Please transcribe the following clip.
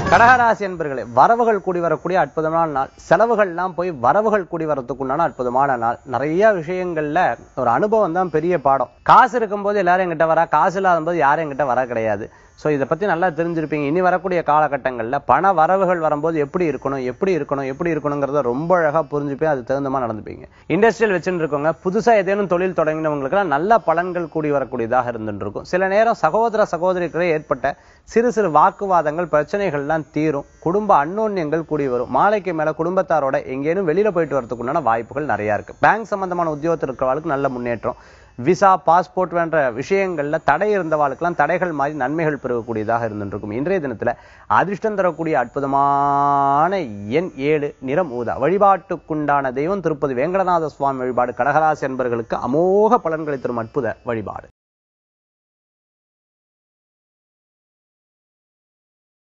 கடகராசி என்பர்களே வரவுகள் கூடி வரக்கூடிய அற்புதமான நாள் செலவுகள்லாம் போய் வரவுகள் கூடி வரதுக்குண்டான அற்புதமான நாள் நிறைய விஷயங்கள்ல ஒரு அனுபவம் தான் பெரிய பாடம் காசு இருக்கும்போது எல்லாரும் எங்கிட்ட வரா காசு இல்லாத போது யாரும் எங்கிட்ட வர கிடையாது ஸோ இதை பத்தி நல்லா தெரிஞ்சிருப்பீங்க இனி வரக்கூடிய காலகட்டங்கள்ல பண வரவுகள் வரும்போது எப்படி இருக்கணும் எப்படி இருக்கணும் எப்படி இருக்கணுங்கிறத ரொம்ப அழகா புரிஞ்சுப்பே அது தகுந்த மாதிரி நடந்துப்பீங்க இண்டஸ்ட்ரியல் வச்சுட்டு இருக்கவங்க புதுசா ஏதேனும் தொழில் தொடங்கினவங்களுக்குலாம் நல்ல பலன்கள் கூடி வரக்கூடியதாக இருந்துட்டு இருக்கும் சில நேரம் சகோதர சகோதரிகளே ஏற்பட்ட சிறு சிறு வாக்குவாதங்கள் பிரச்சனைகள்லாம் தீரும் குடும்ப அன்னோன்யங்கள் கூடி வரும் மாலைக்கு மேல குடும்பத்தாரோட எங்கேனும் வெளியில போயிட்டு வரதுக்கு உண்டான வாய்ப்புகள் நிறைய இருக்கு பேங்க் சம்பந்தமான உத்தியோகத்தில் இருக்கிறவங்களுக்கு நல்ல முன்னேற்றம் விசா பாஸ்போர்ட் போன்ற விஷயங்கள்ல தடை இருந்தவாளுக்கெல்லாம் தடைகள் மாறி நன்மைகள் பெறக்கூடியதாக இருந்துருக்கும் இன்றைய தினத்துல அதிர்ஷ்டம் தரக்கூடிய அற்புதமான எண் ஏழு நிறம் ஊதா வழிபாட்டுக்குண்டான தெய்வம் திருப்பதி வேங்கடநாத சுவாமி வழிபாடு கடகராசி என்பர்களுக்கு அமோக பலன்களை தரும் அற்புத வழிபாடு